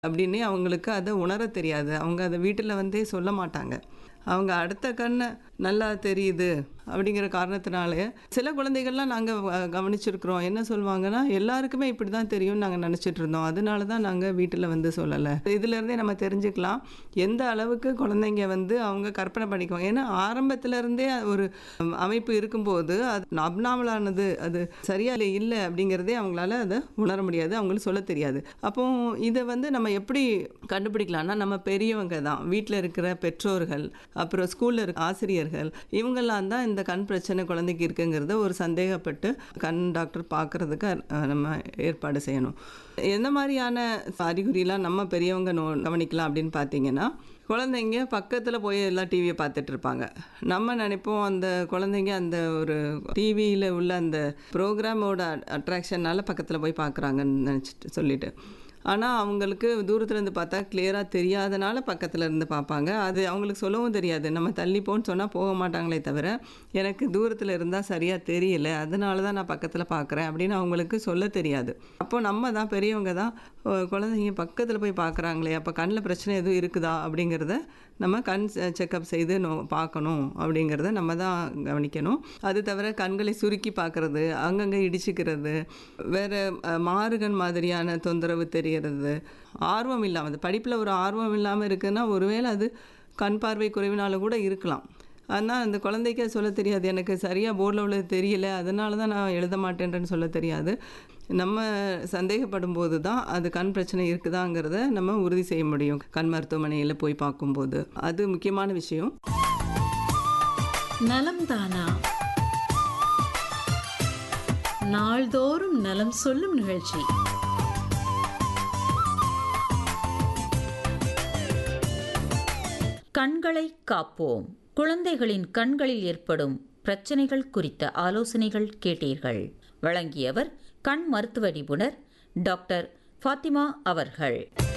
அப்படின்னு அவங்களுக்கு அதை உணர தெரியாது அவங்க அதை வீட்டில் வந்தே சொல்ல மாட்டாங்க அவங்க அடுத்த கண்ணை நல்லா தெரியுது அப்படிங்கிற காரணத்தினாலே சில குழந்தைகள்லாம் நாங்கள் கவனிச்சிருக்கிறோம் என்ன சொல்லுவாங்கன்னா எல்லாருக்குமே இப்படி தான் தெரியும்னு நாங்கள் நினச்சிட்டு இருந்தோம் அதனால தான் நாங்கள் வீட்டில் வந்து சொல்லலை இதுலேருந்தே நம்ம தெரிஞ்சுக்கலாம் எந்த அளவுக்கு குழந்தைங்க வந்து அவங்க கற்பனை பண்ணிக்குவாங்க ஏன்னா ஆரம்பத்துல இருந்தே ஒரு அமைப்பு இருக்கும்போது அது அப்நாமலானது அது சரியா இல்லை இல்லை அப்படிங்கிறதே அவங்களால அதை உணர முடியாது அவங்களுக்கு சொல்ல தெரியாது அப்போ இதை வந்து நம்ம எப்படி கண்டுபிடிக்கலாம்னா நம்ம பெரியவங்க தான் வீட்டில் இருக்கிற பெற்றோர்கள் அப்புறம் ஸ்கூலில் இருக்க ஆசிரியர்கள் இவங்கெல்லாம் தான் இந்த கண் பிரச்சனை குழந்தைக்கு இருக்குங்கிறத ஒரு சந்தேகப்பட்டு கண் டாக்டர் பார்க்குறதுக்கு நம்ம ஏற்பாடு செய்யணும் எந்த மாதிரியான அறிகுறிலாம் நம்ம பெரியவங்க நோ கவனிக்கலாம் அப்படின்னு பார்த்தீங்கன்னா குழந்தைங்க பக்கத்தில் போய் எல்லாம் டிவியை பார்த்துட்டு இருப்பாங்க நம்ம நினைப்போம் அந்த குழந்தைங்க அந்த ஒரு டிவியில் உள்ள அந்த ப்ரோக்ராமோட அட்ராக்ஷனால் பக்கத்தில் போய் பார்க்குறாங்கன்னு நினச்சிட்டு சொல்லிட்டு ஆனால் அவங்களுக்கு தூரத்துலேருந்து பார்த்தா கிளியராக தெரியாதனால பக்கத்தில் இருந்து பார்ப்பாங்க அது அவங்களுக்கு சொல்லவும் தெரியாது நம்ம தள்ளி போன்னு சொன்னால் போக மாட்டாங்களே தவிர எனக்கு தூரத்தில் இருந்தால் சரியாக தெரியல அதனால தான் நான் பக்கத்தில் பார்க்குறேன் அப்படின்னு அவங்களுக்கு சொல்ல தெரியாது அப்போ நம்ம தான் பெரியவங்க தான் குழந்தைங்க பக்கத்தில் போய் பார்க்குறாங்களே அப்போ கண்ணில் பிரச்சனை எதுவும் இருக்குதா அப்படிங்கிறத நம்ம கண் செக்கப் செய்து நோ பார்க்கணும் அப்படிங்கிறத நம்ம தான் கவனிக்கணும் அது தவிர கண்களை சுருக்கி பார்க்குறது அங்கங்கே இடிச்சுக்கிறது வேறு மாறுகண் மாதிரியான தொந்தரவு தெரியறது ஆர்வம் இல்லாமல் படிப்பில் ஒரு ஆர்வம் இல்லாமல் இருக்குதுன்னா ஒருவேளை அது கண் பார்வை குறைவினால கூட இருக்கலாம் ஆனால் அந்த குழந்தைக்கு சொல்ல தெரியாது எனக்கு சரியாக போர்டில் உள்ளது தெரியல அதனால தான் நான் எழுத மாட்டேன்றேன்னு சொல்ல தெரியாது நம்ம சந்தேகப்படும் போது தான் அது கண் பிரச்சனை இருக்குதாங்கிறத நம்ம உறுதி செய்ய முடியும் கண் மருத்துவமனையில் போய் பார்க்கும்போது அது முக்கியமான விஷயம் நலம் தானா நாள்தோறும் நலம் சொல்லும் நிகழ்ச்சி கண்களை காப்போம் குழந்தைகளின் கண்களில் ஏற்படும் பிரச்சனைகள் குறித்த ஆலோசனைகள் கேட்டீர்கள் வழங்கியவர் கண் மருத்துவ நிபுணர் டாக்டர் ஃபாத்திமா அவர்கள்